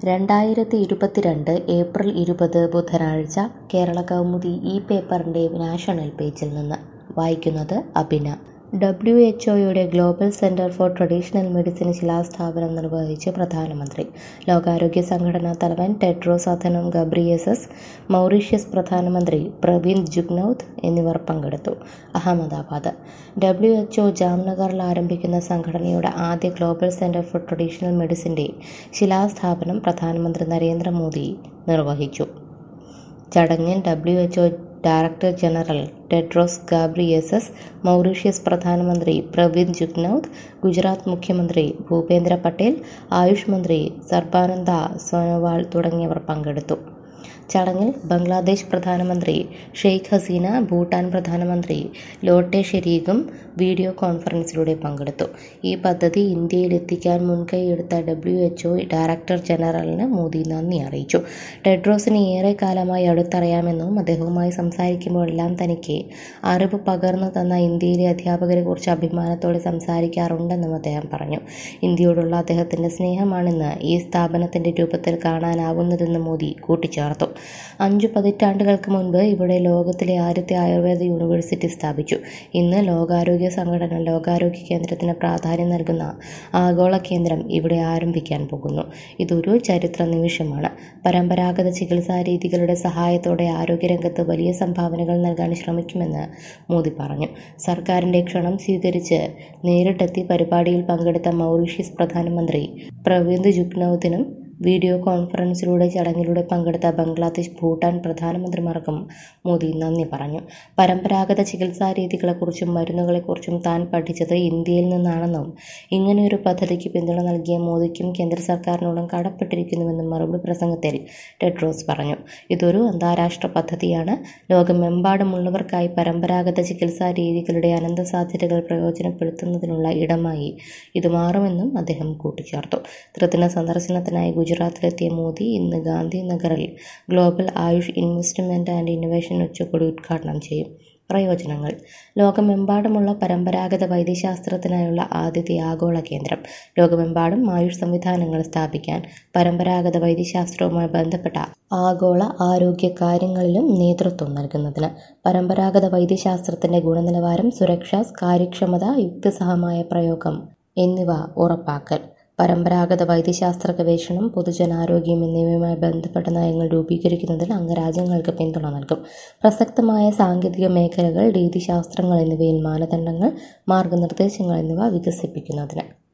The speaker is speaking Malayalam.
രണ്ടായിരത്തി ഇരുപത്തിരണ്ട് ഏപ്രിൽ ഇരുപത് ബുധനാഴ്ച കേരള കൗമുദി ഈ പേപ്പറിൻ്റെ നാഷണൽ പേജിൽ നിന്ന് വായിക്കുന്നത് അബിന ഡബ്ല്യു എച്ച് ഒയുടെ global centre for traditional medicine ശിലാസ്ഥാപനം നിർവഹിച്ച് പ്രധാനമന്ത്രി ലോകാരോഗ്യ സംഘടനാ തലവൻ ടെഡ്രോസ് അഥനം ഗബ്രിയേസസ് മൗറീഷ്യസ് പ്രധാനമന്ത്രി പ്രവീന്ദ് ജുഗ്നൌത്ത് എന്നിവർ പങ്കെടുത്തു അഹമ്മദാബാദ് ഡബ്ല്യു എച്ച് ഒ ജാംനഗറിൽ ആരംഭിക്കുന്ന സംഘടനയുടെ ആദ്യ ഗ്ലോബൽ സെന്റർ ഫോർ ട്രഡീഷണൽ മെഡിസിൻ്റെ ശിലാസ്ഥാപനം പ്രധാനമന്ത്രി നരേന്ദ്രമോദി നിർവഹിച്ചു ചടങ്ങിൽ W H O director general Tedros ഗാബ്രിയേസസ് Mauritius പ്രധാനമന്ത്രി പ്രവീന്ദ് ജുഗ്നൌത്ത് ഗുജറാത്ത് മുഖ്യമന്ത്രി ഭൂപേന്ദ്ര പട്ടേൽ ആയുഷ് മന്ത്രി സർബാനന്ദ സോനോവാൾ തുടങ്ങിയവർ പങ്കെടുത്തു ചടങ്ങിൽ ബംഗ്ലാദേശ് പ്രധാനമന്ത്രി ഷെയ്ഖ് ഹസീന ഭൂട്ടാൻ പ്രധാനമന്ത്രി ലോട്ടെ ഷെരീഗും വീഡിയോ കോൺഫറൻസിലൂടെ പങ്കെടുത്തു ഈ പദ്ധതി ഇന്ത്യയിൽ എത്തിക്കാൻ മുൻകൈയെടുത്ത ഡബ്ല്യു എച്ച് ഒ ഡയറക്ടർ ജനറലിന് മോദി നന്ദി അറിയിച്ചു ടെഡ്രോസിനെ ഏറെ കാലമായി അടുത്തറിയാമെന്നും അദ്ദേഹവുമായി സംസാരിക്കുമ്പോഴെല്ലാം തനിക്ക് അറിവ് പകർന്നു തന്ന ഇന്ത്യയിലെ അധ്യാപകരെക്കുറിച്ച് അഭിമാനത്തോടെ സംസാരിക്കാറുണ്ടെന്നും അദ്ദേഹം പറഞ്ഞു ഇന്ത്യയോടുള്ള അദ്ദേഹത്തിൻ്റെ സ്നേഹമാണിന്ന് ഈ സ്ഥാപനത്തിൻ്റെ രൂപത്തിൽ കാണാനാവുന്നതെന്ന് മോദി കൂട്ടിച്ചേർത്തു അഞ്ചു പതിറ്റാണ്ടുകൾക്ക് മുൻപ് ഇവിടെ ലോകത്തിലെ ആദ്യത്തെ ആയുർവേദ യൂണിവേഴ്സിറ്റി സ്ഥാപിച്ചു ഇന്ന് ലോകാരോഗ്യ സംഘടന ലോകാരോഗ്യ കേന്ദ്രത്തിന് പ്രാധാന്യം നൽകുന്ന ആഗോള കേന്ദ്രം ഇവിടെ ആരംഭിക്കാൻ പോകുന്നു ഇതൊരു ചരിത്ര നിമിഷമാണ് പരമ്പരാഗത ചികിത്സാ രീതികളുടെ സഹായത്തോടെ ആരോഗ്യരംഗത്ത് വലിയ സംഭാവനകൾ നൽകാൻ ശ്രമിക്കുമെന്ന് മോദി പറഞ്ഞു സർക്കാരിൻ്റെ ക്ഷണം സ്വീകരിച്ച് നേരിട്ടെത്തി പരിപാടിയിൽ പങ്കെടുത്ത മൗറീഷ്യസ് പ്രധാനമന്ത്രി പ്രവീന്ദ് ജുഗ്നൌത്തിനും വീഡിയോ കോൺഫറൻസിലൂടെ ചടങ്ങിലൂടെ പങ്കെടുത്ത ബംഗ്ലാദേശ് ഭൂട്ടാൻ പ്രധാനമന്ത്രിമാർക്കും മോദി നന്ദി പറഞ്ഞു പരമ്പരാഗത ചികിത്സാ രീതികളെക്കുറിച്ചും മരുന്നുകളെക്കുറിച്ചും താൻ പഠിച്ചത് ഇന്ത്യയിൽ നിന്നാണെന്നും ഇങ്ങനെയൊരു പദ്ധതിക്ക് പിന്തുണ നൽകിയ മോദിക്കും കേന്ദ്ര സർക്കാരിനോടും കടപ്പെട്ടിരിക്കുന്നുവെന്നും മറുപടി പ്രസംഗത്തിൽ ടെഡ്രോസ് പറഞ്ഞു ഇതൊരു അന്താരാഷ്ട്ര പദ്ധതിയാണ് ലോകമെമ്പാടുമുള്ളവർക്കായി പരമ്പരാഗത ചികിത്സാ രീതികളുടെ അനന്ത സാധ്യതകൾ പ്രയോജനപ്പെടുത്തുന്നതിനുള്ള ഇടമായി ഇത് മാറുമെന്നും അദ്ദേഹം കൂട്ടിച്ചേർത്തു ത്രിദിന സന്ദർശനത്തിനായി ഗുജറാത്തിലെത്തിയ മോദി ഇന്ന് ഗാന്ധിനഗറിൽ global AYUSH investment and innovation ഉച്ചകോടി ഉദ്ഘാടനം ചെയ്യും പ്രയോജനങ്ങൾ ലോകമെമ്പാടുമുള്ള പരമ്പരാഗത വൈദ്യശാസ്ത്രത്തിനായുള്ള ആദ്യത്തെ ആഗോള കേന്ദ്രം ലോകമെമ്പാടും ആയുഷ് സംവിധാനങ്ങൾ സ്ഥാപിക്കാൻ പരമ്പരാഗത വൈദ്യശാസ്ത്രവുമായി ബന്ധപ്പെട്ട ആഗോള ആരോഗ്യ കാര്യങ്ങളിലും നേതൃത്വം നൽകുന്നതിന് പരമ്പരാഗത വൈദ്യശാസ്ത്രത്തിൻ്റെ ഗുണനിലവാരം സുരക്ഷ കാര്യക്ഷമത യുക്തിസഹമായ പ്രയോഗം എന്നിവ ഉറപ്പാക്കൽ പരമ്പരാഗത വൈദ്യശാസ്ത്ര ഗവേഷണം പൊതുജനാരോഗ്യം എന്നിവയുമായി ബന്ധപ്പെട്ട നയങ്ങൾ രൂപീകരിക്കുന്നതിൽ അംഗരാജ്യങ്ങൾക്ക് പിന്തുണ നൽകും പ്രസക്തമായ സാങ്കേതിക മേഖലകൾ രീതിശാസ്ത്രങ്ങൾ എന്നിവയിൽ മാനദണ്ഡങ്ങൾ മാർഗനിർദ്ദേശങ്ങൾ എന്നിവ വികസിപ്പിക്കുന്നതിന്